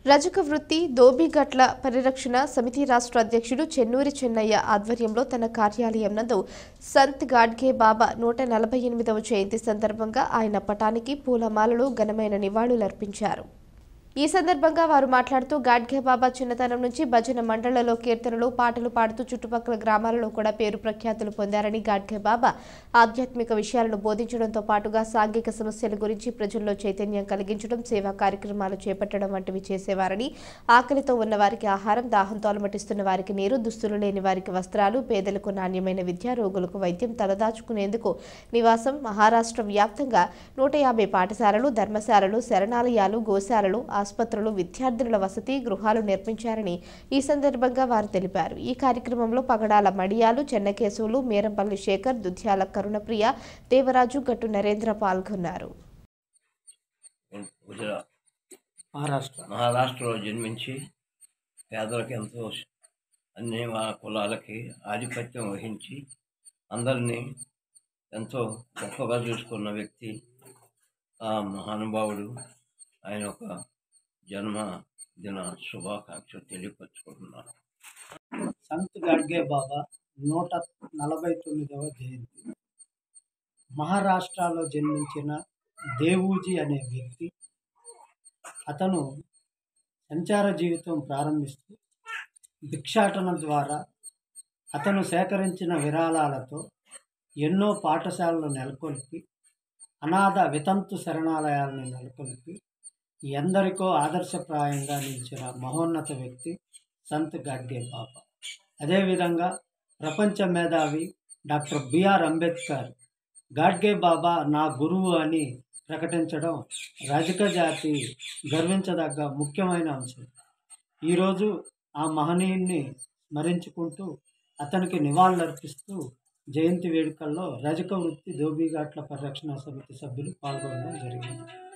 రజక వృత్తి దోబిగట్ల పరిరక్షణ సమితి రాష్ట్ర అధ్యక్షుడు చెన్నూరి చెన్నయ్య ఆధ్వర్యంలో తన కార్యాలయం నందు సంత్ గాడ్గే బాబా నూట నలభై ఎనిమిదవ జయంతి సందర్భంగా ఆయన పటానికి పూలమాలలు ఘనమైన నివాళులర్పించారు ఈ సందర్భంగా వారు మాట్లాడుతూ గాడ్గే బాబా చిన్నతనం నుంచి భజన మండళ్లలో కీర్తనలు పాటలు పాడుతూ చుట్టుపక్కల గ్రామాలలో కూడా పేరు ప్రఖ్యాతులు పొందారని గాడ్గే బాబా ఆధ్యాత్మిక విషయాలను బోధించడంతో పాటుగా సాంఘిక సమస్యల గురించి ప్రజల్లో చైతన్యం కలిగించడం సేవా కార్యక్రమాలు చేపట్టడం వంటివి చేసేవారని ఆకలితో ఉన్న వారికి ఆహారం దాహంతో అలమటిస్తున్న వారికి నీరు దుస్తులు లేని వారికి వస్త్రాలు పేదలకు నాణ్యమైన విద్య రోగులకు వైద్యం తలదాచుకునేందుకు నివాసం మహారాష్ట్ర వ్యాప్తంగా నూట యాభై పాఠశాలలు ధర్మశాలలు శరణాలయాలు గోశాలలు ఆసుపత్రులు విద్యార్థుల వసతి గృహాలు నిర్మించారని ఈ సందర్భంగా వారు తెలిపారు ఈ కార్యక్రమంలో పగడాల మడియాలు చెన్నకేశవులు మేరంపల్లి శేఖర్ దుధ్యాల కరుణప్రియ దేవరాజు గట్టు నరేంద్ర పాల్గొన్నారు గుజరాత్ మహారాష్ట్ర మహారాష్ట్రలో జన్మించి పేదలకు ఎంతో అన్ని మా కులాలకి ఆధిపత్యం వహించి అందరినీ ఎంతో గొప్పగా చూసుకున్న వ్యక్తి ఆ మహానుభావుడు ఆయన ఒక జన్మ దిన శుభాకాంక్షలు తెలియపరుచుకుంటున్నాను సంత్ గాడ్గే బాబా నూట నలభై తొమ్మిదవ జయంతి మహారాష్ట్రలో జన్మించిన దేవూజీ అనే వ్యక్తి అతను సంచార జీవితం ప్రారంభిస్తూ భిక్షాటన ద్వారా అతను సేకరించిన విరాళాలతో ఎన్నో పాఠశాలలు నెలకొల్పి అనాథ వితంతు శరణాలయాలను నెలకొల్పి ఎందరికో ఆదర్శప్రాయంగా నిలిచిన మహోన్నత వ్యక్తి సంత్ గాడ్గే బాబా అదేవిధంగా ప్రపంచ మేధావి డాక్టర్ బిఆర్ అంబేద్కర్ గాడ్గే బాబా నా గురువు అని ప్రకటించడం రజక జాతి గర్వించదగ్గ ముఖ్యమైన అంశం ఈరోజు ఆ మహనీయుణ్ణి స్మరించుకుంటూ అతనికి నివాళులర్పిస్తూ జయంతి వేడుకల్లో రజక వృత్తి దోబిఘాట్ల పరిరక్షణ సమితి సభ్యులు పాల్గొనడం జరిగింది